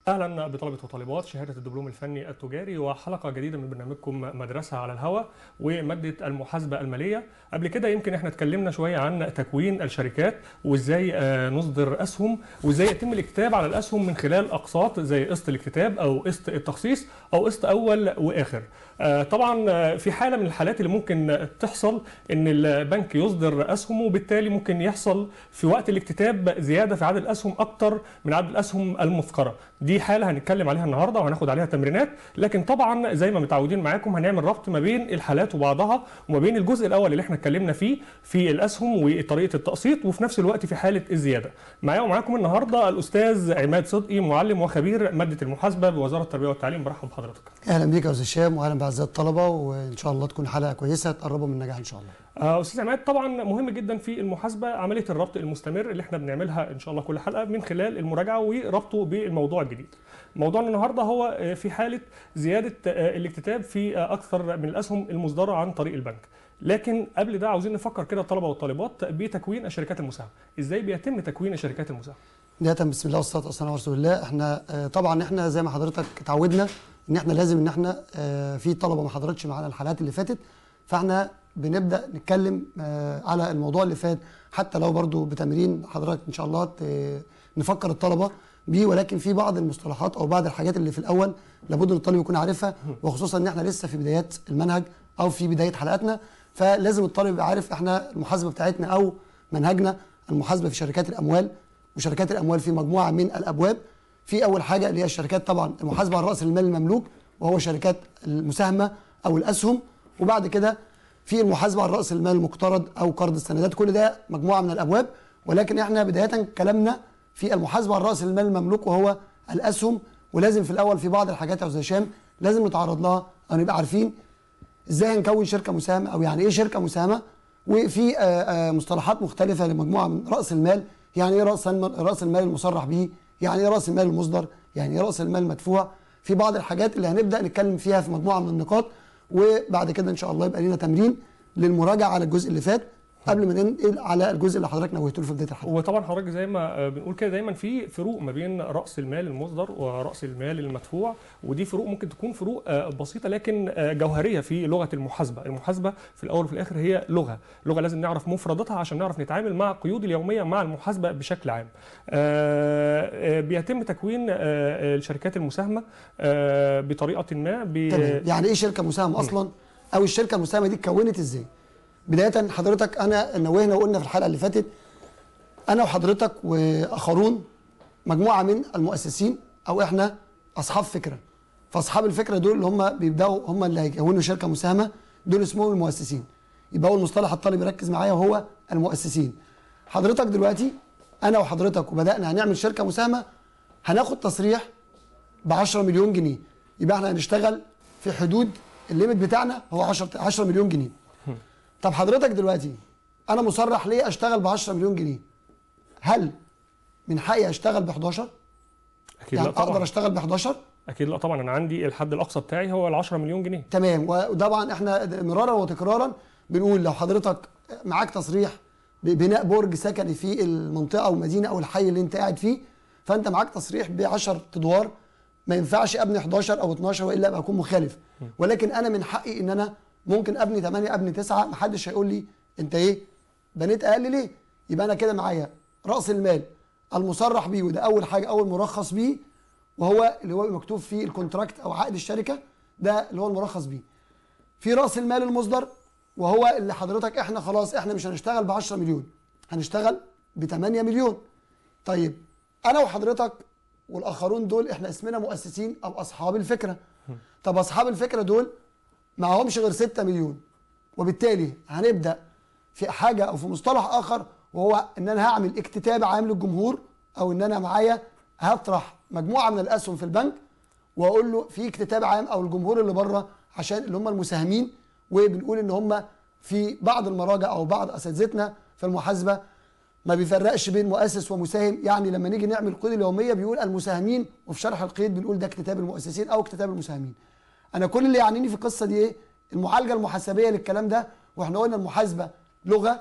اهلا بطلبه وطالبات شهاده الدبلوم الفني التجاري وحلقه جديده من برنامجكم مدرسه على الهواء وماده المحاسبه الماليه قبل كده يمكن احنا اتكلمنا شويه عن تكوين الشركات وازاي آه، نصدر اسهم وازاي يتم الاكتتاب على الاسهم من خلال اقساط زي قسط الاكتتاب او قسط التخصيص او قسط اول واخر آه، طبعا آه، في حاله من الحالات اللي ممكن تحصل ان البنك يصدر اسهم وبالتالي ممكن يحصل في وقت الاكتتاب زياده في عدد الاسهم اكتر من عدد الاسهم المذكره دي حاله هنتكلم عليها النهارده وهناخد عليها تمرينات لكن طبعا زي ما متعودين معاكم هنعمل ربط ما بين الحالات وبعضها وما بين الجزء الاول اللي احنا اتكلمنا فيه في الاسهم وطريقه التقسيط وفي نفس الوقت في حاله الزياده معايا ومعاكم النهارده الاستاذ عماد صدقي معلم وخبير ماده المحاسبه بوزاره التربيه والتعليم برحب بحضرتك اهلا بيك يا استاذ هشام واهلا باعزائي الطلبه وان شاء الله تكون حلقه كويسه تقربوا من النجاح ان شاء الله آه، استاذ عماد طبعا مهم جدا في المحاسبه عمليه الربط المستمر اللي احنا بنعملها ان شاء الله كل حلقه من خلال المراجعه وربطه بالموضوع الجديد. موضوعنا النهارده هو آه، في حاله زياده آه، الاكتتاب في آه، اكثر من الاسهم المصدره عن طريق البنك. لكن قبل ده عاوزين نفكر كده الطلبه والطالبات بتكوين الشركات المساهمه، ازاي بيتم تكوين الشركات المساهمه؟ بدايه بسم الله والصلاه والسلام على رسول الله احنا آه، طبعا احنا زي ما حضرتك اتعودنا ان احنا لازم ان احنا آه، في طلبه ما حضرتش معانا الحلقات اللي فاتت فاحنا بنبدا نتكلم آه، على الموضوع اللي فات حتى لو برضو بتمرين حضرتك ان شاء الله ت- نفكر الطلبه بيه ولكن في بعض المصطلحات او بعض الحاجات اللي في الاول لابد ان الطالب يكون عارفها وخصوصا ان احنا لسه في بدايات المنهج او في بدايه حلقاتنا فلازم الطالب يبقى عارف احنا المحاسبه بتاعتنا او منهجنا المحاسبه في شركات الاموال وشركات الاموال في مجموعه من الابواب في اول حاجه اللي هي الشركات طبعا المحاسبه على راس المال المملوك وهو شركات المساهمه او الاسهم وبعد كده في المحاسبه على راس المال المقترض او قرض السندات كل ده مجموعه من الابواب ولكن احنا بدايه كلامنا في المحاسبه على راس المال المملوك وهو الاسهم ولازم في الاول في بعض الحاجات يا استاذ هشام لازم نتعرض لها او نبقى عارفين ازاي هنكون شركه مساهمه او يعني ايه شركه مساهمه وفي آه، آه، مصطلحات مختلفه لمجموعه من راس المال يعني ايه راس المال راس المال المصرح به يعني ايه راس المال المصدر يعني ايه راس المال المدفوع في بعض الحاجات اللي هنبدا نتكلم فيها في مجموعه من النقاط وبعد كده ان شاء الله يبقى لنا تمرين للمراجعه على الجزء اللي فات قبل ما ننقل على الجزء اللي حضرتك نوهته له في بدايه الحلقه وطبعا حضرتك زي ما آه، بنقول كده دايما في فروق ما بين راس المال المصدر وراس المال المدفوع ودي فروق ممكن تكون فروق آه، بسيطه لكن آه، جوهريه في لغه المحاسبه، المحاسبه في الاول وفي الاخر هي لغه، لغه لازم نعرف مفرداتها عشان نعرف نتعامل مع القيود اليوميه مع المحاسبه بشكل عام. آه، آه، بيتم تكوين آه، آه، الشركات المساهمه آه، بطريقه ما ب- تمام يعني ايه شركه مساهمه اصلا او الشركه المساهمه دي اتكونت ازاي بدايه حضرتك انا نوهنا وقلنا في الحلقه اللي فاتت انا وحضرتك واخرون مجموعه من المؤسسين او احنا اصحاب فكره فاصحاب الفكره دول اللي هم بيبداوا هم اللي هيكونوا شركه مساهمه دول اسمهم المؤسسين يبقى اول مصطلح الطالب يركز معايا وهو المؤسسين حضرتك دلوقتي انا وحضرتك وبدانا هنعمل شركه مساهمه هناخد تصريح ب 10 مليون جنيه يبقى احنا هنشتغل في حدود الليمت بتاعنا هو 10 10 مليون جنيه طب حضرتك دلوقتي انا مصرح ليه اشتغل ب 10 مليون جنيه هل من حقي اشتغل ب 11 اكيد يعني لا طبعا اقدر اشتغل ب 11 اكيد لا طبعا انا عندي الحد الاقصى بتاعي هو ال 10 مليون جنيه. تمام وطبعا احنا مرارا وتكرارا بنقول لو حضرتك معاك تصريح ببناء برج سكني في المنطقه او المدينه او الحي اللي انت قاعد فيه فانت معاك تصريح ب 10 ادوار ما ينفعش ابني 11 او 12 والا ابقى اكون مخالف ولكن انا من حقي ان انا ممكن ابني 8 ابني 9 محدش هيقول لي انت ايه بنيت اقل ليه يبقى انا كده معايا راس المال المصرح بيه وده اول حاجه اول مرخص بيه وهو اللي هو مكتوب فيه الكونتراكت او عقد الشركه ده اللي هو المرخص بيه في راس المال المصدر وهو اللي حضرتك احنا خلاص احنا مش هنشتغل ب 10 مليون هنشتغل ب 8 مليون طيب انا وحضرتك والاخرون دول احنا اسمنا مؤسسين او اصحاب الفكره طب اصحاب الفكره دول معهمش غير 6 مليون وبالتالي هنبدا في حاجه او في مصطلح اخر وهو ان انا هعمل اكتتاب عام للجمهور او ان انا معايا هطرح مجموعه من الاسهم في البنك واقول له في اكتتاب عام او الجمهور اللي بره عشان اللي هم المساهمين وبنقول ان هم في بعض المراجع او بعض اساتذتنا في المحاسبه ما بيفرقش بين مؤسس ومساهم يعني لما نيجي نعمل القيود اليوميه بيقول المساهمين وفي شرح القيد بنقول ده اكتتاب المؤسسين او اكتتاب المساهمين انا كل اللي يعنيني في القصه دي ايه المعالجه المحاسبيه للكلام ده واحنا قلنا المحاسبه لغه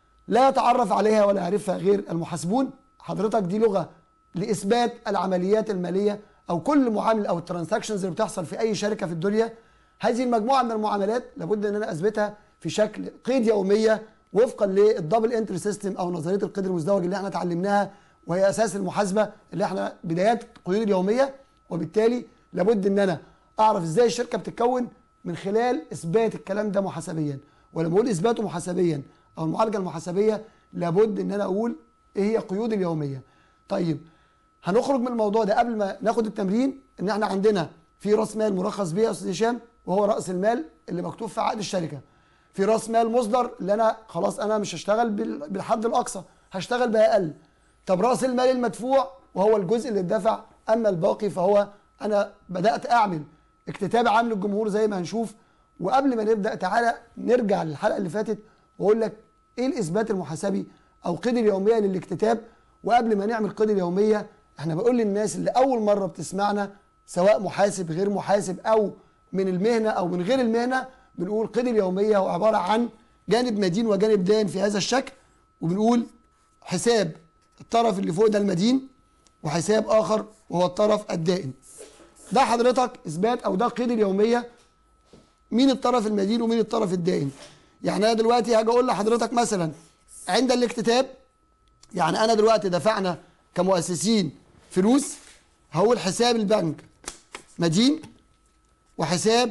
لا يتعرف عليها ولا يعرفها غير المحاسبون حضرتك دي لغه لاثبات العمليات الماليه او كل معامل او الترانزاكشنز اللي بتحصل في اي شركه في الدنيا هذه المجموعه من المعاملات لابد ان انا اثبتها في شكل قيد يوميه وفقا للدبل انتري سيستم او نظريه القيد المزدوج اللي احنا اتعلمناها وهي اساس المحاسبه اللي احنا بدايات القيود اليوميه وبالتالي لابد ان انا اعرف ازاي الشركه بتتكون من خلال اثبات الكلام ده محاسبيا ولما اقول اثباته محاسبيا او المعالجه المحاسبيه لابد ان انا اقول ايه هي قيود اليوميه طيب هنخرج من الموضوع ده قبل ما ناخد التمرين ان احنا عندنا في راس مال مرخص بيه يا استاذ هشام وهو راس المال اللي مكتوب في عقد الشركه في راس مال مصدر اللي انا خلاص انا مش هشتغل بال- بالحد الاقصى هشتغل باقل طب راس المال المدفوع وهو الجزء اللي اتدفع اما الباقي فهو انا بدات اعمل اكتتاب عام للجمهور زي ما هنشوف وقبل ما نبدا تعالى نرجع للحلقه اللي فاتت واقول لك ايه الاثبات المحاسبي او قيد اليوميه للاكتتاب وقبل ما نعمل قيد اليوميه احنا بقول للناس اللي اول مره بتسمعنا سواء محاسب غير محاسب او من المهنه او من غير المهنه بنقول قيد اليوميه هو عباره عن جانب مدين وجانب دائن في هذا الشكل وبنقول حساب الطرف اللي فوق ده المدين وحساب اخر وهو الطرف الدائن ده حضرتك اثبات او ده قيد اليوميه مين الطرف المدين ومين الطرف الدائن يعني انا دلوقتي هاجي اقول لحضرتك مثلا عند الاكتتاب يعني انا دلوقتي دفعنا كمؤسسين فلوس هقول حساب البنك مدين وحساب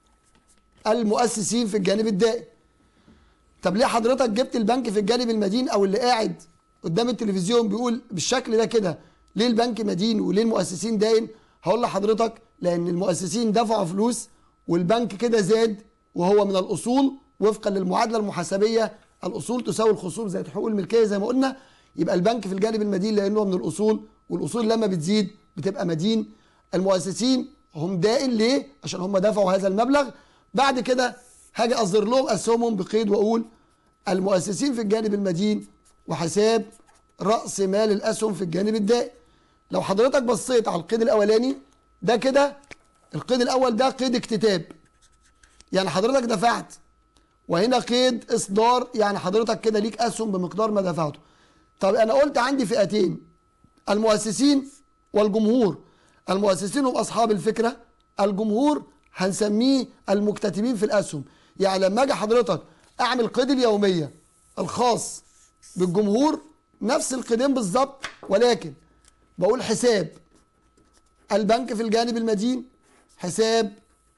المؤسسين في الجانب الدائن طب ليه حضرتك جبت البنك في الجانب المدين او اللي قاعد قدام التلفزيون بيقول بالشكل ده كده ليه البنك مدين وليه المؤسسين داين هقول لحضرتك لان المؤسسين دفعوا فلوس والبنك كده زاد وهو من الاصول وفقا للمعادله المحاسبيه الاصول تساوي الخصوم زائد حقوق الملكيه زي ما قلنا يبقى البنك في الجانب المدين لانه من الاصول والاصول لما بتزيد بتبقى مدين المؤسسين هم دائن ليه عشان هم دفعوا هذا المبلغ بعد كده هاجي اصدر لهم اسهمهم بقيد واقول المؤسسين في الجانب المدين وحساب راس مال الاسهم في الجانب الدائن لو حضرتك بصيت على القيد الاولاني ده كده القيد الاول ده قيد اكتتاب يعني حضرتك دفعت وهنا قيد اصدار يعني حضرتك كده ليك اسهم بمقدار ما دفعته طب انا قلت عندي فئتين المؤسسين والجمهور المؤسسين هم اصحاب الفكره الجمهور هنسميه المكتتبين في الاسهم يعني لما اجي حضرتك اعمل قيد اليوميه الخاص بالجمهور نفس القيدين بالظبط ولكن بقول حساب البنك في الجانب المدين حساب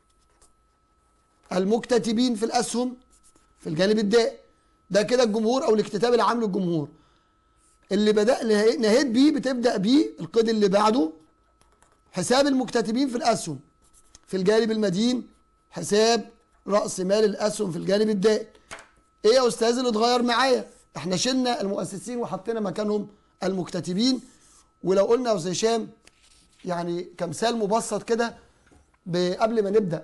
المكتتبين في الاسهم في الجانب الدائن ده كده الجمهور او الاكتتاب العام للجمهور اللي بدأ نهيت بيه بتبدأ بيه القيد اللي بعده حساب المكتتبين في الأسهم في الجانب المدين حساب رأس مال الأسهم في الجانب الدائن إيه يا أستاذ اللي اتغير معايا؟ إحنا شلنا المؤسسين وحطينا مكانهم المكتتبين ولو قلنا يا أستاذ هشام يعني كمثال مبسط كده ب- قبل ما نبدأ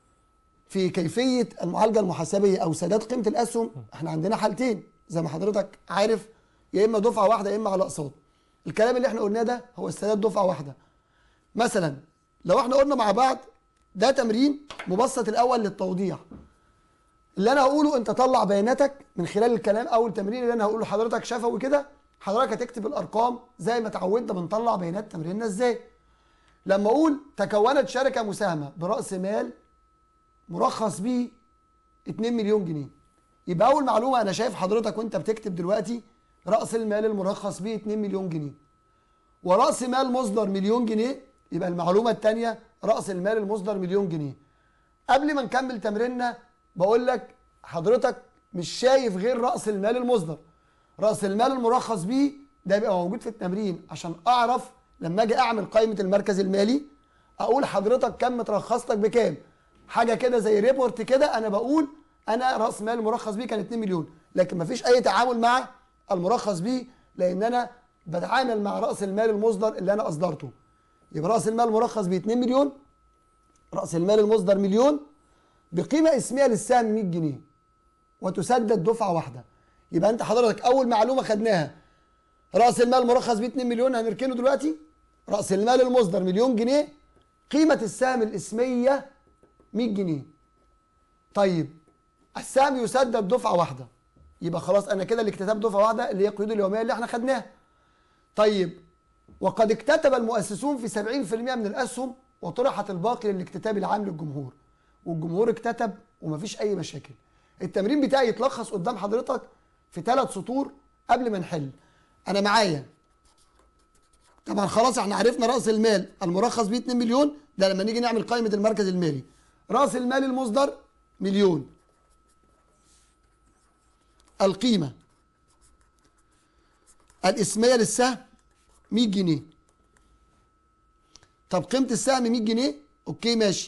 في كيفية المعالجة المحاسبية أو سداد قيمة الأسهم احنا عندنا حالتين زي ما حضرتك عارف يا إما دفعة واحدة يا إما على أقساط الكلام اللي احنا قلناه ده هو السداد دفعة واحدة مثلا لو احنا قلنا مع بعض ده تمرين مبسط الأول للتوضيح اللي أنا هقوله أنت طلع بياناتك من خلال الكلام أو التمرين اللي أنا هقوله لحضرتك شفوي كده حضرتك هتكتب الأرقام زي ما اتعودنا بنطلع بيانات تمريننا إزاي لما أقول تكونت شركة مساهمة برأس مال مرخص بيه 2 مليون جنيه يبقى اول معلومه انا شايف حضرتك وانت بتكتب دلوقتي راس المال المرخص بيه 2 مليون جنيه وراس مال مصدر مليون جنيه يبقى المعلومه الثانيه راس المال المصدر مليون جنيه قبل ما نكمل تمريننا بقول لك حضرتك مش شايف غير راس المال المصدر راس المال المرخص بيه ده بيبقى موجود في التمرين عشان اعرف لما اجي اعمل قائمه المركز المالي اقول حضرتك كم مترخصتك بكام حاجه كده زي ريبورت كده انا بقول انا راس مال مرخص بيه كان 2 مليون لكن مفيش اي تعامل مع المرخص بيه لان انا بتعامل مع راس المال المصدر اللي انا اصدرته يبقى راس المال المرخص بيه 2 مليون راس المال المصدر مليون بقيمه اسميه للسهم 100 جنيه وتسدد دفعه واحده يبقى انت حضرتك اول معلومه خدناها راس المال المرخص بيه 2 مليون هنركنه دلوقتي راس المال المصدر مليون جنيه قيمه السهم الاسميه 100 جنيه طيب السهم يسدد دفعه واحده يبقى خلاص انا كده الاكتتاب دفعه واحده اللي هي القيود اليوميه اللي احنا خدناها طيب وقد اكتتب المؤسسون في 70% من الاسهم وطرحت الباقي للاكتتاب العام للجمهور والجمهور اكتتب ومفيش اي مشاكل التمرين بتاعي يتلخص قدام حضرتك في ثلاث سطور قبل ما نحل انا معايا طبعا خلاص احنا عرفنا راس المال المرخص بيه 2 مليون ده لما نيجي نعمل قائمه المركز المالي راس المال المصدر مليون القيمه الاسميه للسهم 100 جنيه طب قيمه السهم 100 جنيه اوكي ماشي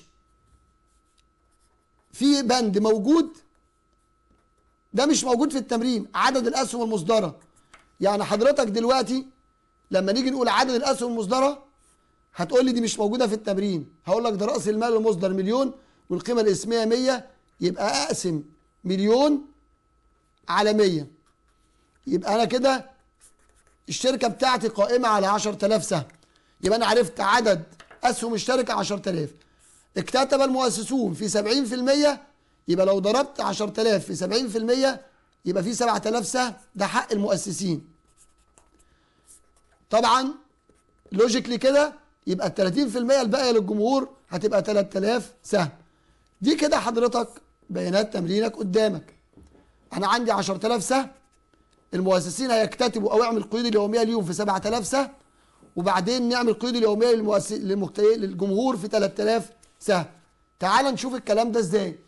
في بند موجود ده مش موجود في التمرين عدد الاسهم المصدره يعني حضرتك دلوقتي لما نيجي نقول عدد الاسهم المصدره هتقول لي دي مش موجوده في التمرين هقول لك ده راس المال المصدر مليون والقيمه الاسميه 100 يبقى اقسم مليون على 100 يبقى انا كده الشركه بتاعتي قائمه على 10000 سهم يبقى انا عرفت عدد اسهم الشركه 10000 اكتتب المؤسسون في 70% يبقى لو ضربت 10000 في 70% يبقى في 7000 سهم ده حق المؤسسين طبعا لوجيكلي كده يبقى ال 30% الباقيه للجمهور هتبقى 3000 سهم دي كده حضرتك بيانات تمرينك قدامك انا عندي 10000 سهم المؤسسين هيكتتبوا او يعمل قيود اليوميه ليهم في 7000 سهم وبعدين نعمل قيود اليوميه للمؤسس للمكت... للجمهور في 3000 سهم تعال نشوف الكلام ده ازاي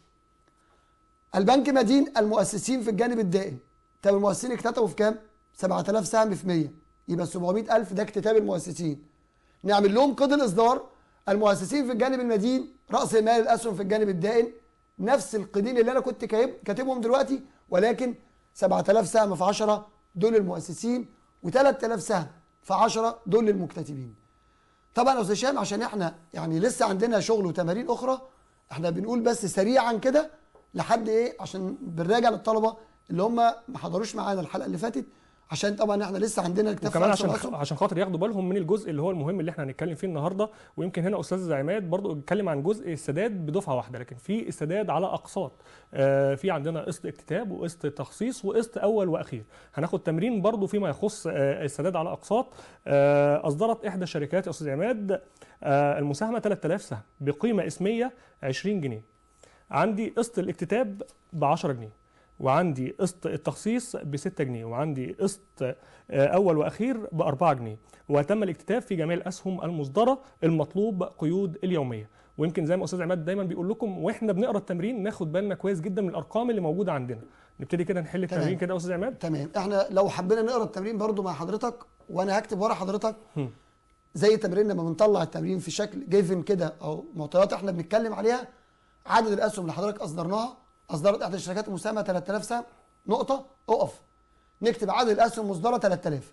البنك مدين المؤسسين في الجانب الدائم طب المؤسسين اكتتبوا في كام 7000 سهم في 100 يبقى 700000 ده اكتتاب المؤسسين نعمل لهم قيد الاصدار المؤسسين في الجانب المدين راس مال الاسهم في الجانب الدائم نفس القيدين اللي انا كنت كاتب- كاتبهم دلوقتي ولكن 7000 سهم في 10 دول المؤسسين و3000 سهم في 10 دول المكتتبين طبعا يا استاذ هشام عشان احنا يعني لسه عندنا شغل وتمارين اخرى احنا بنقول بس سريعا كده لحد ايه عشان بنراجع للطلبه اللي هم ما حضروش معانا الحلقه اللي فاتت عشان طبعا احنا لسه عندنا الكتاب وكمان في أسهم عشان وأسهم. عشان خاطر ياخدوا بالهم من الجزء اللي هو المهم اللي احنا هنتكلم فيه النهارده ويمكن هنا استاذ عماد برضو اتكلم عن جزء السداد بدفعه واحده لكن في السداد على اقساط آه في عندنا قسط اكتتاب وقسط تخصيص وقسط اول واخير هناخد تمرين برضو فيما يخص آه السداد على اقساط آه اصدرت احدى الشركات يا استاذ عماد آه المساهمه 3000 سهم بقيمه اسميه 20 جنيه عندي قسط الاكتتاب ب 10 جنيه وعندي قسط التخصيص ب 6 جنيه وعندي قسط آه، اول واخير ب 4 جنيه وتم الاكتتاب في جميع الاسهم المصدره المطلوب قيود اليوميه ويمكن زي ما استاذ عماد دايما بيقول لكم واحنا بنقرا التمرين ناخد بالنا كويس جدا من الارقام اللي موجوده عندنا نبتدي كده نحل تمام. التمرين كده يا استاذ عماد تمام احنا لو حبينا نقرا التمرين برضو مع حضرتك وانا هكتب ورا حضرتك هم. زي تمرين لما بنطلع التمرين في شكل جيفن كده او معطيات احنا بنتكلم عليها عدد الاسهم اللي حضرتك اصدرناها اصدرت احدى الشركات المساهمه 3000 سهم نقطه اقف نكتب عدد الاسهم المصدره 3000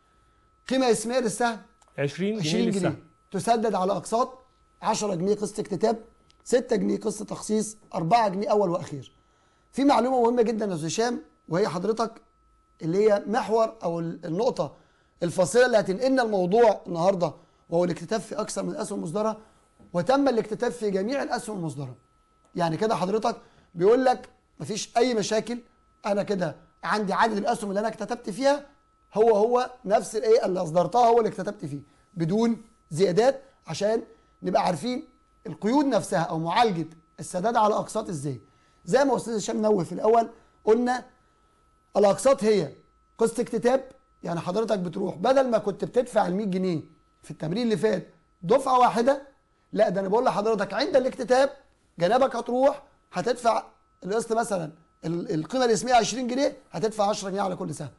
قيمه اسميه للسهم 20 جنيه 20 للسهم جنيه تسدد على اقساط 10 جنيه قسط اكتتاب 6 جنيه قسط تخصيص 4 جنيه اول واخير في معلومه مهمه جدا يا استاذ هشام وهي حضرتك اللي هي محور او ال- النقطه الفاصله اللي هتنقلنا الموضوع النهارده وهو الاكتتاب في اكثر من اسهم مصدره وتم الاكتتاب في جميع الاسهم المصدره يعني كده حضرتك بيقول لك مفيش اي مشاكل انا كده عندي عدد الاسهم اللي انا اكتتبت فيها هو هو نفس الايه اللي اصدرتها هو اللي اكتتبت فيه بدون زيادات عشان نبقى عارفين القيود نفسها او معالجه السداد على اقساط ازاي زي ما استاذ هشام نوه في الاول قلنا الاقساط هي قسط اكتتاب يعني حضرتك بتروح بدل ما كنت بتدفع ال 100 جنيه في التمرين اللي فات دفعه واحده لا ده انا بقول لحضرتك عند الاكتتاب جنابك هتروح هتدفع القسط مثلا ال- القيمه الاسميه 20 جنيه هتدفع 10 جنيه على كل سهم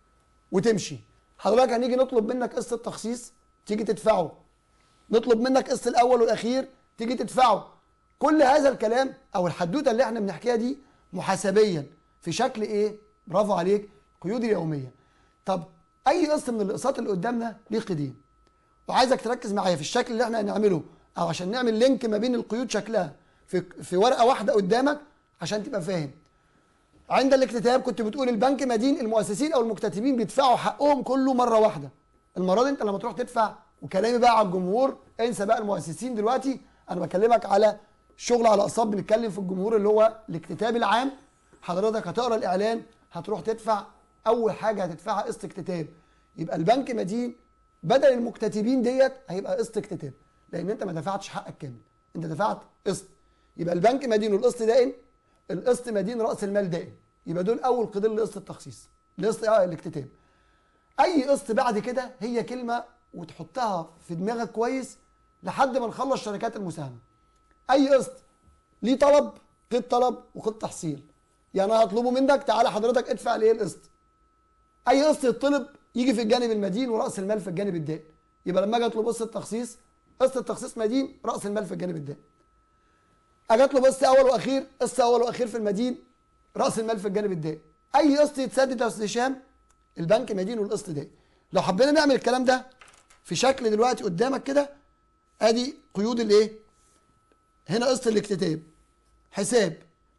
وتمشي حضرتك هنيجي نطلب منك قسط التخصيص تيجي تدفعه نطلب منك قسط الاول والاخير تيجي تدفعه كل هذا الكلام او الحدوته اللي احنا بنحكيها دي محاسبيا في شكل ايه برافو عليك قيود اليوميه طب اي قسط من الاقساط اللي قدامنا ليه قيدين وعايزك تركز معايا في الشكل اللي احنا هنعمله او عشان نعمل لينك ما بين القيود شكلها في في ورقه واحده قدامك عشان تبقى فاهم عند الاكتتاب كنت بتقول البنك مدين المؤسسين او المكتتبين بيدفعوا حقهم كله مره واحده المره دي انت لما تروح تدفع وكلامي بقى على الجمهور انسى بقى المؤسسين دلوقتي انا بكلمك على شغل على اقساط بنتكلم في الجمهور اللي هو الاكتتاب العام حضرتك هتقرا الاعلان هتروح تدفع اول حاجه هتدفعها قسط اكتتاب يبقى البنك مدين بدل المكتتبين ديت هيبقى قسط اكتتاب لان انت ما دفعتش حقك كامل انت دفعت قسط يبقى البنك مدين والقسط دائن القسط مدين راس المال دائن يبقى دول اول قيدين لقسط التخصيص لقسط اه الاكتتاب اي قسط بعد كده هي كلمه وتحطها في دماغك كويس لحد ما نخلص شركات المساهمه اي قسط ليه طلب قيد طلب وقيد تحصيل يعني انا هطلبه منك تعالى حضرتك ادفع لي القسط اي قسط يطلب يجي في الجانب المدين وراس المال في الجانب الدائن يبقى لما اجي اطلب قسط التخصيص قسط التخصيص مدين راس المال في الجانب الدائن اجي اطلب قسط اول واخير قسط اول واخير في المدين راس المال في الجانب الدائن اي قسط يتسدد يا استاذ هشام البنك مدين والقسط دائن لو حبينا نعمل الكلام ده في شكل دلوقتي قدامك كده ادي قيود الايه هنا قسط الاكتتاب حساب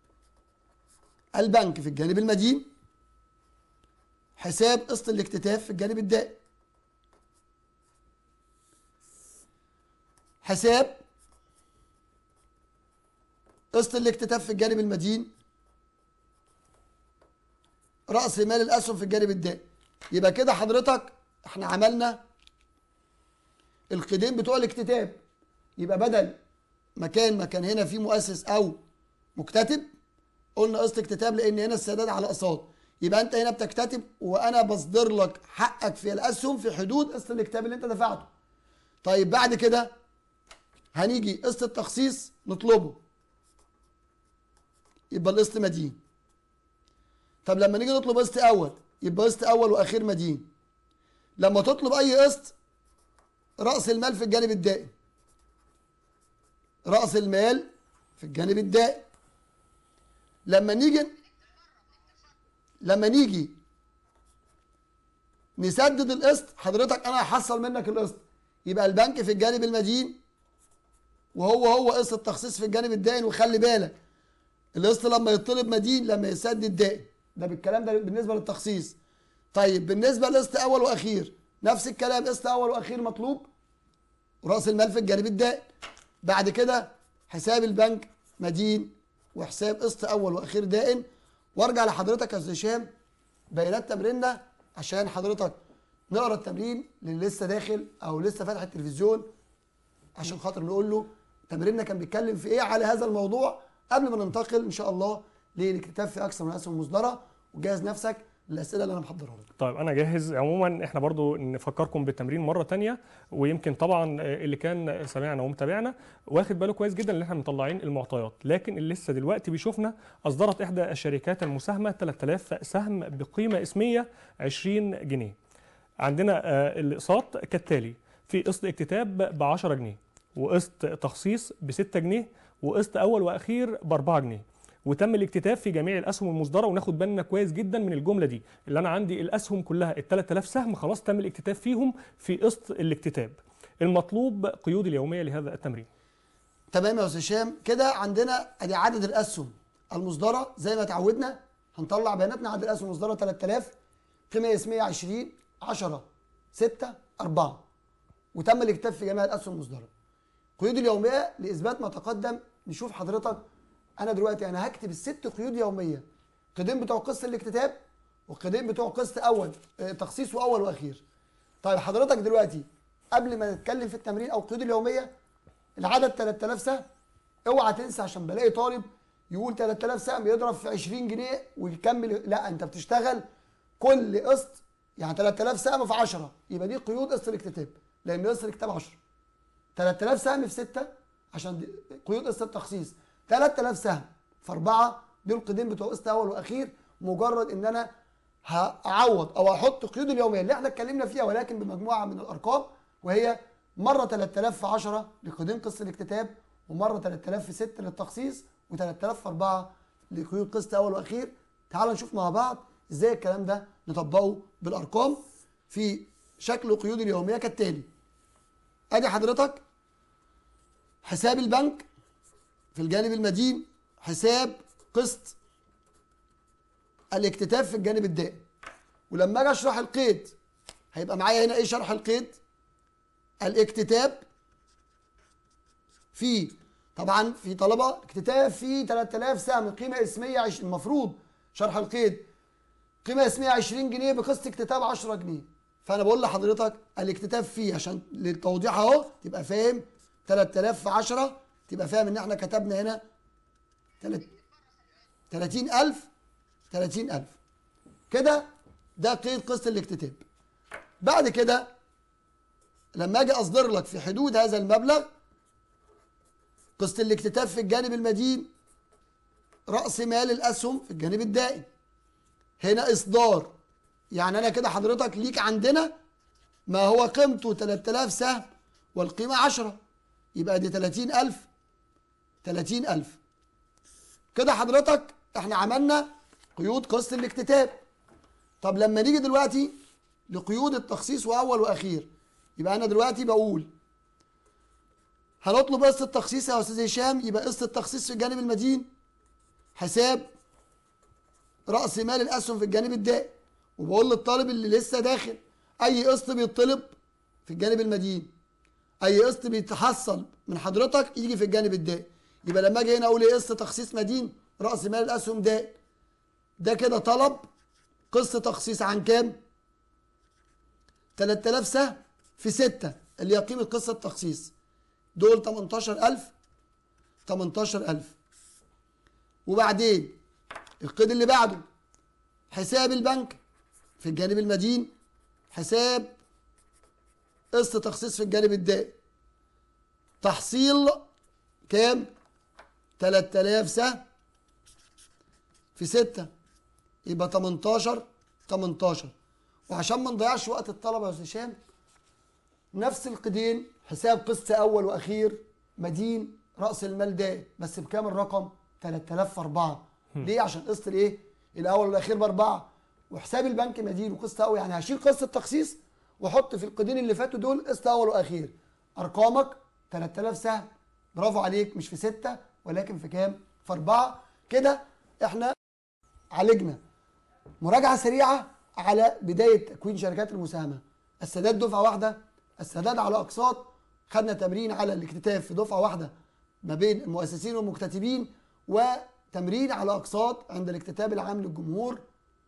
البنك في الجانب المدين حساب قسط الاكتتاب في الجانب الدائن حساب قسط الاكتتاب في الجانب المدين رأس مال الأسهم في الجانب الدائن يبقى كده حضرتك احنا عملنا القيدين بتوع الاكتتاب يبقى بدل مكان ما كان هنا في مؤسس او مكتتب قلنا قسط اكتتاب لان هنا السداد على اقساط يبقى انت هنا بتكتتب وانا بصدر لك حقك في الاسهم في حدود قسط الاكتتاب اللي انت دفعته طيب بعد كده هنيجي قسط التخصيص نطلبه يبقى القسط مدين طب لما نيجي نطلب قسط اول يبقى قسط اول واخير مدين لما تطلب اي قسط راس المال في الجانب الدائم راس المال في الجانب الدائم لما نيجي لما نيجي نسدد القسط حضرتك انا هحصل منك القسط يبقى البنك في الجانب المدين وهو هو قسط التخصيص في الجانب الدائن وخلي بالك القسط لما يطلب مدين لما يسدد دائن ده بالكلام ده بالنسبه للتخصيص طيب بالنسبه لقسط اول واخير نفس الكلام قسط اول واخير مطلوب راس المال في الجانب الدائن بعد كده حساب البنك مدين وحساب قسط اول واخير دائن وارجع لحضرتك يا استاذ هشام بيانات تمريننا عشان حضرتك نقرا التمرين للي لسه داخل او لسه فاتح التلفزيون عشان خاطر نقول له تمريننا كان بيتكلم في ايه على هذا الموضوع قبل ما ننتقل ان شاء الله للاكتتاب في اكثر من اسهم مصدره وجهز نفسك للاسئله اللي انا محضرها لك طيب انا جاهز عموما احنا برضو نفكركم بالتمرين مره تانية ويمكن طبعا اللي كان سمعنا ومتابعنا واخد باله كويس جدا ان احنا مطلعين المعطيات لكن اللي لسه دلوقتي بيشوفنا اصدرت احدى الشركات المساهمه 3000 سهم بقيمه اسميه 20 جنيه عندنا آه، الاقساط كالتالي في قسط اكتتاب ب 10 جنيه وقسط تخصيص ب 6 جنيه وقسط اول واخير ب 4 جنيه وتم الاكتتاب في جميع الاسهم المصدره وناخد بالنا كويس جدا من الجمله دي اللي انا عندي الاسهم كلها ال 3000 سهم خلاص تم الاكتتاب فيهم في قسط الاكتتاب المطلوب قيود اليوميه لهذا التمرين تمام يا استاذ هشام كده عندنا ادي عدد الاسهم المصدره زي ما اتعودنا هنطلع بياناتنا عدد الاسهم المصدره 3000 قيمه اسميه 20 10 6 4 وتم الاكتتاب في جميع الاسهم المصدره قيود اليوميه لاثبات ما تقدم نشوف حضرتك انا دلوقتي انا هكتب الست قيود يوميه قيدين بتوع قسط الاكتتاب وقيدين بتوع قسط اول آه، تخصيص واول واخير طيب حضرتك دلوقتي قبل ما نتكلم في التمرين او القيود اليوميه العدد 3000 سهم اوعى تنسى عشان بلاقي طالب يقول 3000 سهم يضرب في 20 جنيه ويكمل لا انت بتشتغل كل قسط يعني 3000 سهم في 10 يبقى دي قيود قسط الاكتتاب لان قسط الاكتتاب 10 3000 سهم في 6 عشان دي قيود قسط التخصيص 3000 سهم في 4 دول قيدين بتوع قسط اول واخير مجرد ان انا هعوض او احط قيود اليوميه اللي احنا اتكلمنا فيها ولكن بمجموعه من الارقام وهي مره 3000 في 10 لقيدين قسط الاكتتاب ومره 3000 في 6 للتخصيص و3000 في 4 لقيود قسط اول واخير تعالوا نشوف مع بعض ازاي الكلام ده نطبقه بالارقام في شكل قيود اليوميه كالتالي ادي حضرتك حساب البنك في الجانب المدين حساب قسط الاكتتاب في الجانب الدائم ولما اجي اشرح القيد هيبقى معايا هنا ايه شرح القيد الاكتتاب في طبعا في طلبه اكتتاب في 3000 سهم قيمه اسميه عش... المفروض شرح القيد قيمه اسميه 20 جنيه بقسط اكتتاب 10 جنيه فانا بقول لحضرتك الاكتتاب فيه عشان للتوضيح اهو تبقى فاهم 3000 في 10 تبقى فاهم ان احنا كتبنا هنا تلات- 30000 30000 كده ده قيد قسط الاكتتاب بعد كده لما اجي اصدر لك في حدود هذا المبلغ قسط الاكتتاب في الجانب المدين راس مال الاسهم في الجانب الدائم هنا اصدار يعني انا كده حضرتك ليك عندنا ما هو قيمته 3000 سهم والقيمه 10 يبقى دي 30000 30000 كده حضرتك احنا عملنا قيود قسط الاكتتاب طب لما نيجي دلوقتي لقيود التخصيص واول واخير يبقى انا دلوقتي بقول هنطلب قسط التخصيص يا استاذ هشام يبقى قسط التخصيص في الجانب المدين حساب راس مال الاسهم في الجانب الدائم وبقول للطالب اللي لسه داخل اي قسط بيطلب في الجانب المدين اي قسط بيتحصل من حضرتك يجي في الجانب الدائم يبقى لما اجي هنا اقول ايه قسط تخصيص مدين راس مال الاسهم دائم ده كده طلب قسط تخصيص عن كام 3000 سهم في 6 اللي هي قيمه قسط التخصيص دول 18000 18000 وبعدين القيد اللي بعده حساب البنك في الجانب المدين حساب قسط تخصيص في الجانب الدائم تحصيل كام 3000 سهم في 6 يبقى 18 18 وعشان ما نضيعش وقت الطلبه يا استاذ هشام نفس القيدين حساب قسط اول واخير مدين راس المال دائم بس بكام الرقم 3000 في 4 ليه عشان قسط الايه الاول والاخير باربعه وحساب البنك مدين وقسط اول يعني هشيل قسط التخصيص واحط في القيدين اللي فاتوا دول قسط اول واخير ارقامك 3000 سهم برافو عليك مش في 6 ولكن في كام في 4 كده احنا عالجنا مراجعه سريعه على بدايه تكوين شركات المساهمه السداد دفعه واحده السداد على اقساط خدنا تمرين على الاكتتاب في دفعه واحده ما بين المؤسسين والمكتتبين وتمرين على اقساط عند الاكتتاب العام للجمهور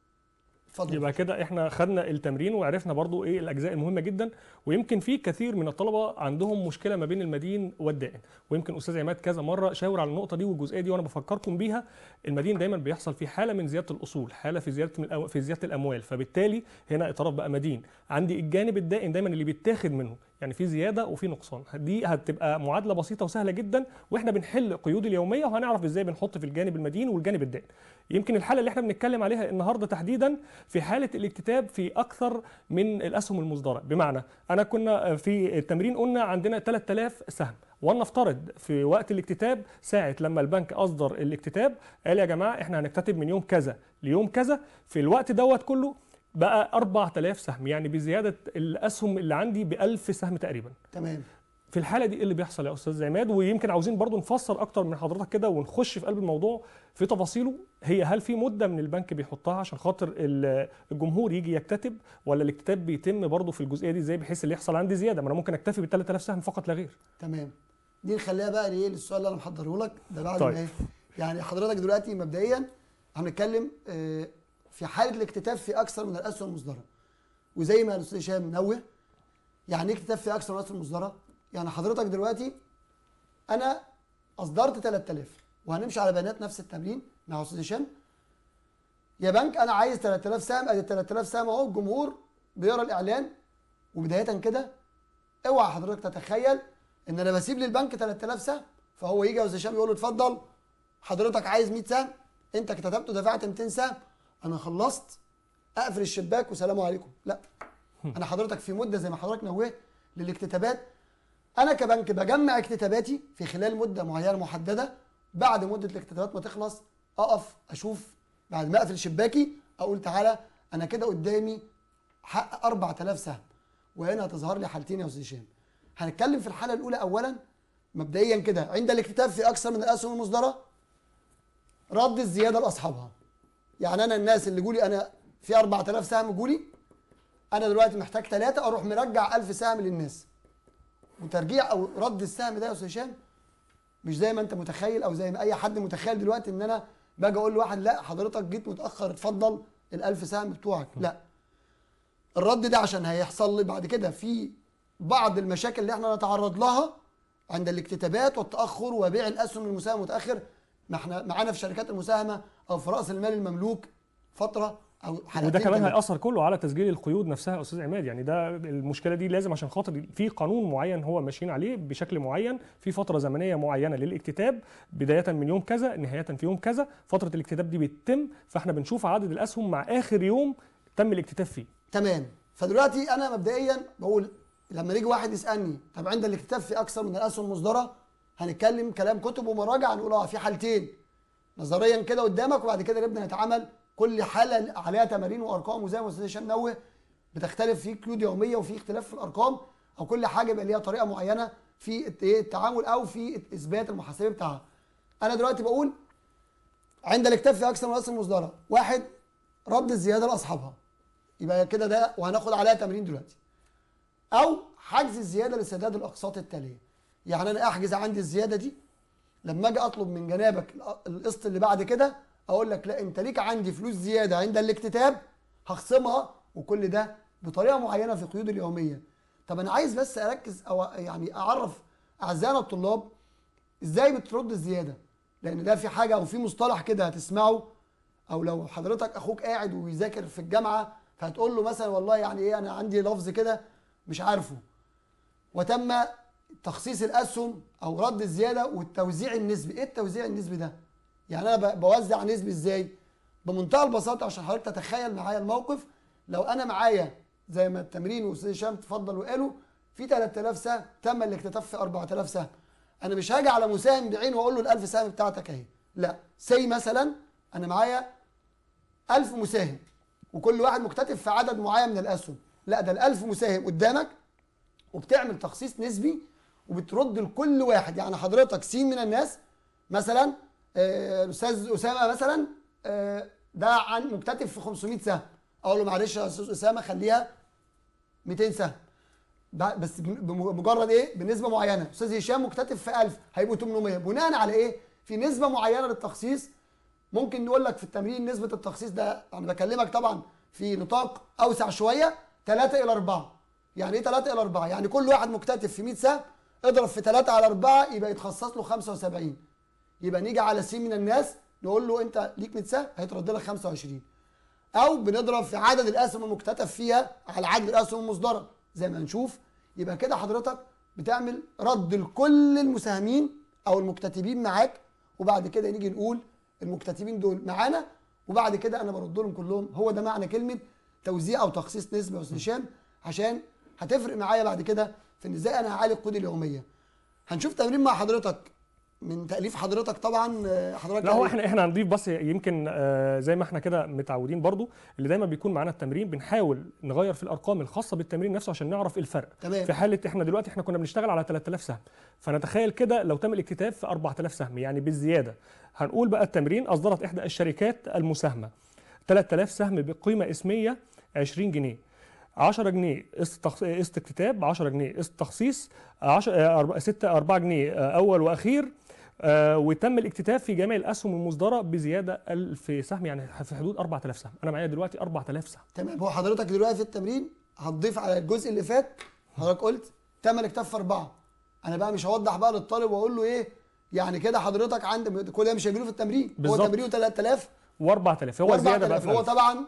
اتفضل يبقى كده احنا خدنا التمرين وعرفنا برضو ايه الاجزاء المهمه جدا ويمكن في كثير من الطلبه عندهم مشكله ما بين المدين والدائن ويمكن استاذ عماد كذا مره شاور على النقطه دي والجزئيه دي وانا بفكركم بيها المدين دايما بيحصل فيه حاله من زياده الاصول حاله في زياده من الأو... في زياده الاموال فبالتالي هنا اعتراف بقى مدين عندي الجانب الدائن دايما اللي بيتاخد منه يعني في زياده وفي نقصان دي هتبقى معادله بسيطه وسهله جدا واحنا بنحل قيود اليوميه وهنعرف ازاي بنحط في الجانب المدين والجانب الدائن يمكن الحاله اللي احنا بنتكلم عليها النهارده تحديدا في حاله الاكتتاب في اكثر من الاسهم المصدره بمعنى انا كنا في التمرين قلنا عندنا 3000 سهم ولنفترض في وقت الاكتتاب ساعة لما البنك أصدر الاكتتاب قال يا جماعة احنا هنكتتب من يوم كذا ليوم كذا في الوقت دوت كله بقى 4000 سهم يعني بزيادة الأسهم اللي عندي ب 1000 سهم تقريبا تمام في الحاله دي ايه اللي بيحصل يا استاذ عماد ويمكن عاوزين برضو نفسر اكتر من حضرتك كده ونخش في قلب الموضوع في تفاصيله هي هل في مده من البنك بيحطها عشان خاطر ال- الجمهور يجي يكتتب ولا الاكتتاب بيتم برضو في الجزئيه دي ازاي بحيث اللي يحصل عندي زياده ما انا ممكن اكتفي بال 3000 سهم فقط لا غير تمام دي نخليها بقى لايه للسؤال اللي انا محضره لك ده بعد طيب. ما ايه يعني حضرتك دلوقتي مبدئيا هنتكلم آه، في حاله الاكتتاب في اكثر من الاسهم المصدره وزي ما الاستاذ هشام منوه يعني ايه اكتتاب في اكثر من الاسهم المصدره يعني حضرتك دلوقتي انا اصدرت 3000 وهنمشي على بيانات نفس التمرين مع استاذ هشام يا بنك انا عايز 3000 سهم ادي 3000 سهم اهو الجمهور بيقرا الاعلان وبدايه كده اوعى حضرتك تتخيل ان انا بسيب للبنك 3000 سهم فهو يجي يا استاذ هشام يقول له اتفضل حضرتك عايز 100 سهم انت كتبت ودفعت 200 سهم انا خلصت اقفل الشباك وسلام عليكم لا انا حضرتك في مده زي ما حضرتك نوهت للاكتتابات انا كبنك بجمع اكتتاباتي في خلال مده معينه محدده بعد مده الاكتتابات ما تخلص اقف اشوف بعد ما اقفل شباكي اقول تعالى انا كده قدامي حق 4000 سهم وهنا هتظهر لي حالتين يا استاذ هشام هنتكلم في الحاله الاولى اولا مبدئيا كده عند الاكتتاب في اكثر من الاسهم المصدره رد الزياده لاصحابها يعني انا الناس اللي جولي انا في 4000 سهم جولي انا دلوقتي محتاج ثلاثه اروح مرجع 1000 سهم للناس وترجيع او رد السهم ده يا استاذ هشام مش زي ما انت متخيل او زي ما اي حد متخيل دلوقتي ان انا باجي اقول لواحد لا حضرتك جيت متاخر اتفضل ال1000 سهم بتوعك لا الرد ده عشان هيحصل لي بعد كده في بعض المشاكل اللي احنا نتعرض لها عند الاكتتابات والتاخر وبيع الاسهم للمساهم متاخر ما احنا معانا في شركات المساهمه او في راس المال المملوك فتره او حلقتين وده كمان تلاتة. هيأثر كله على تسجيل القيود نفسها يا استاذ عماد يعني ده المشكله دي لازم عشان خاطر في قانون معين هو ماشيين عليه بشكل معين في فتره زمنيه معينه للاكتتاب بدايه من يوم كذا نهايه في يوم كذا فتره الاكتتاب دي بتتم فاحنا بنشوف عدد الاسهم مع اخر يوم تم الاكتتاب فيه تمام فدلوقتي انا مبدئيا بقول لما يجي واحد يسالني طب عند الاكتتاب في اكثر من الاسهم المصدره هنتكلم كلام كتب ومراجع هنقول اه في حالتين نظريا كده قدامك وبعد كده نبدا نتعامل كل حاله عليها تمارين وارقام وزي ما استاذ هشام نوه بتختلف في قيود يوميه وفي اختلاف في الارقام او كل حاجه يبقى ليها طريقه معينه في الت- إيه التعامل او في اثبات المحاسبه بتاعها انا دلوقتي بقول عند الاكتتاب في اكثر من الاسهم المصدره واحد رد الزياده لاصحابها يبقى كده ده وهناخد عليها تمرين دلوقتي او حجز الزياده لسداد الاقساط التاليه يعني انا احجز عندي الزياده دي لما اجي اطلب من جنابك الق- القسط اللي بعد كده اقول لك لا انت ليك عندي فلوس زياده عند الاكتتاب هخصمها وكل ده بطريقه معينه في قيود اليوميه طب انا عايز بس اركز او يعني اعرف اعزائنا الطلاب ازاي بترد الزياده لان ده في حاجه او في مصطلح كده هتسمعه او لو حضرتك اخوك قاعد وبيذاكر في الجامعه فهتقول له مثلا والله يعني ايه انا عندي لفظ كده مش عارفه وتم تخصيص الاسهم او رد الزياده والتوزيع النسبي ايه التوزيع النسبي ده يعني انا ب- بوزع نسبي ازاي بمنتهى البساطه عشان حضرتك تتخيل معايا الموقف لو انا معايا زي ما التمرين واستاذ هشام تفضل وقالوا في 3000 سهم تم الاكتتاب في 4000 سهم انا مش هاجي على مساهم بعينه واقول له ال1000 سهم بتاعتك اهي لا سي مثلا انا معايا 1000 مساهم وكل واحد مكتتب في عدد معين من الاسهم لا ده ال1000 مساهم قدامك وبتعمل تخصيص نسبي وبترد لكل واحد يعني حضرتك سين من الناس مثلا آه، الاستاذ اسامه مثلا آه، ده عن مكتتب في 500 سهم اقول له معلش يا استاذ اسامه خليها 200 سهم ب- بس بم- بمجرد ايه بنسبه معينه استاذ هشام مكتتب في 1000 هيبقوا 800 بناء على ايه في نسبه معينه للتخصيص ممكن نقول لك في التمرين نسبه التخصيص ده انا بكلمك طبعا في نطاق اوسع شويه 3 الى 4 يعني ايه 3 الى 4 يعني كل واحد مكتتب في 100 سهم اضرب في 3 على 4 يبقى يتخصص له 75 يبقى نيجي على سين من الناس نقول له انت ليك 100 سهم هيترد لك 25 او بنضرب في عدد الاسهم المكتتب فيها على عدد الاسهم المصدره زي ما نشوف يبقى كده حضرتك بتعمل رد لكل المساهمين او المكتتبين معاك وبعد كده نيجي نقول المكتتبين دول معانا وبعد كده انا برد لهم كلهم هو ده معنى كلمه توزيع او تخصيص نسبه يا استاذ هشام عشان هتفرق معايا بعد كده في ان ازاي انا هعالج القيود اليوميه هنشوف تمرين مع حضرتك من تاليف حضرتك طبعا آه، حضرتك لا هو قال- احنا احنا هنضيف بس يمكن آه، زي ما احنا كده متعودين برضو اللي دايما بيكون معانا التمرين بنحاول نغير في الارقام الخاصه بالتمرين نفسه عشان نعرف إيه الفرق تمام. في حاله احنا دلوقتي احنا كنا بنشتغل على 3000 سهم فنتخيل كده لو تم الاكتتاب في 4000 سهم يعني بالزياده هنقول بقى التمرين اصدرت احدى الشركات المساهمه 3000 سهم بقيمه اسميه 20 جنيه 10 جنيه قسط تخ- قسط اكتتاب 10 جنيه قسط تخصيص 10 6 4 جنيه آه، اول واخير آه، وتم الاكتتاب في جميع الاسهم المصدره بزياده 1000 سهم يعني في حدود 4000 سهم انا معايا دلوقتي 4000 سهم تمام هو حضرتك دلوقتي في التمرين هتضيف على الجزء اللي فات حضرتك قلت تم الاكتاف في اربعه انا بقى مش هوضح بقى للطالب واقول له ايه يعني كده حضرتك عند كل ده مش هيجيله في التمرين هو بالظبط. تمرينه 3000 و4000 هو زياده بقى في هو الألف. طبعا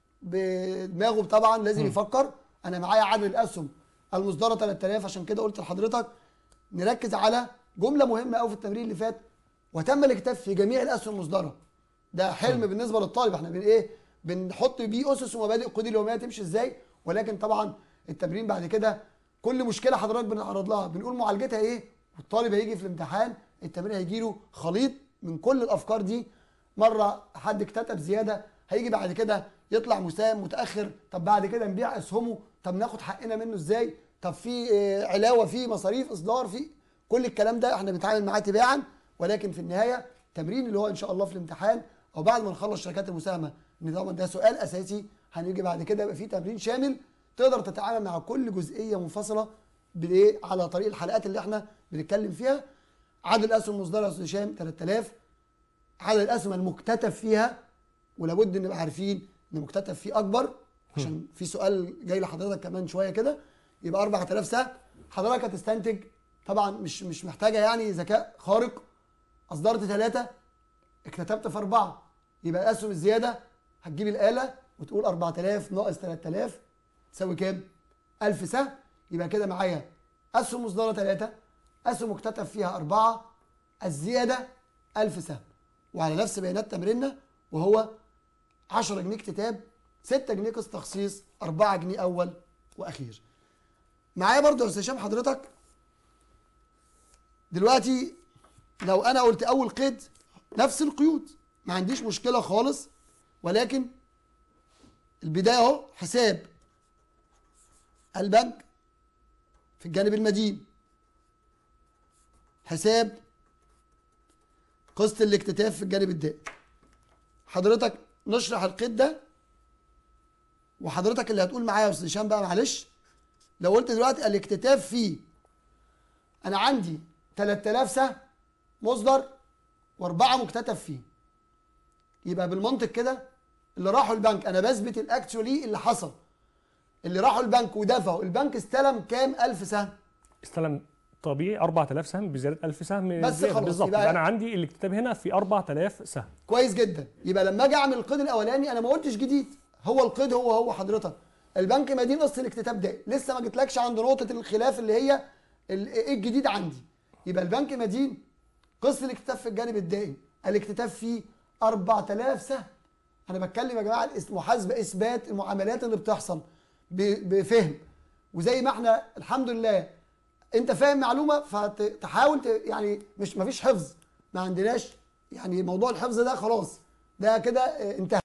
بدماغه طبعا لازم يفكر انا معايا عدد الاسهم المصدره 3000 عشان كده قلت لحضرتك نركز على جمله مهمه قوي في التمرين اللي فات وتم الاكتاف في جميع الاسهم المصدره ده حلم بالنسبه للطالب احنا بن ايه بنحط بيه اسس ومبادئ القيود اليوميه تمشي ازاي ولكن طبعا التمرين بعد كده كل مشكله حضرتك بنتعرض لها بنقول معالجتها ايه والطالب هيجي في الامتحان التمرين هيجي له خليط من كل الافكار دي مره حد اكتتب زياده هيجي بعد كده يطلع مساهم متاخر طب بعد كده نبيع اسهمه طب ناخد حقنا منه ازاي طب في آه، علاوه في مصاريف اصدار في كل الكلام ده احنا بنتعامل معاه تباعا ولكن في النهايه تمرين اللي هو ان شاء الله في الامتحان او بعد ما نخلص شركات المساهمه ان طبعا ده سؤال اساسي هنيجي بعد كده يبقى في تمرين شامل تقدر تتعامل مع كل جزئيه منفصله بالايه على طريق الحلقات اللي احنا بنتكلم فيها عدد الاسهم المصدره يا استاذ هشام 3000 عدد الاسهم المكتتب فيها ولابد نبقى عارفين ان المكتتب فيه اكبر عشان في سؤال جاي لحضرتك كمان شويه كده يبقى 4000 سهم حضرتك هتستنتج طبعا مش مش محتاجه يعني ذكاء خارق اصدرت ثلاثه اكتتبت في اربعه يبقى الاسهم الزياده هتجيب الاله وتقول 4000 ناقص 3000 تساوي كام؟ 1000 سهم يبقى كده معايا اسهم مصدره ثلاثه اسهم مكتتب فيها اربعه الزياده 1000 سهم وعلى نفس بيانات تمريننا وهو 10 جنيه اكتتاب 6 جنيه قسط تخصيص 4 جنيه اول واخير معايا برضو يا استاذ هشام حضرتك دلوقتي لو انا قلت اول قيد نفس القيود ما عنديش مشكله خالص ولكن البدايه اهو حساب البنك في الجانب المدين حساب قسط الاكتتاف في الجانب الدائم حضرتك نشرح القيد ده وحضرتك اللي هتقول معايا يا استاذ هشام بقى معلش لو قلت دلوقتي الاكتتاف فيه انا عندي 3000 سهم مصدر واربعه مكتتب فيه يبقى بالمنطق كده اللي راحوا البنك انا بثبت الاكتشولي اللي حصل اللي راحوا البنك ودفعوا البنك استلم كام 1000 سهم استلم طبيعي 4000 سهم بزياده 1000 سهم بس زيادة. خلاص، بالظبط يبقى- يبقى انا عندي الاكتتاب هنا في 4000 سهم كويس جدا يبقى لما اجي اعمل القيد الاولاني انا ما قلتش جديد هو القيد هو هو حضرتك البنك مدين قسط الاكتتاب ده لسه ما جيتلكش عند نقطه الخلاف اللي هي ال- ايه الجديد عندي يبقى البنك مدين قسط الاكتتاب في الجانب الدائم الاكتتاب فيه 4000 سهم انا بتكلم يا جماعه الاس- محاسبه اثبات المعاملات اللي بتحصل ب- بفهم وزي ما احنا الحمد لله انت فاهم معلومه فتحاول ت- يعني مش مفيش حفظ ما عندناش يعني موضوع الحفظ ده خلاص ده كده اه، انتهى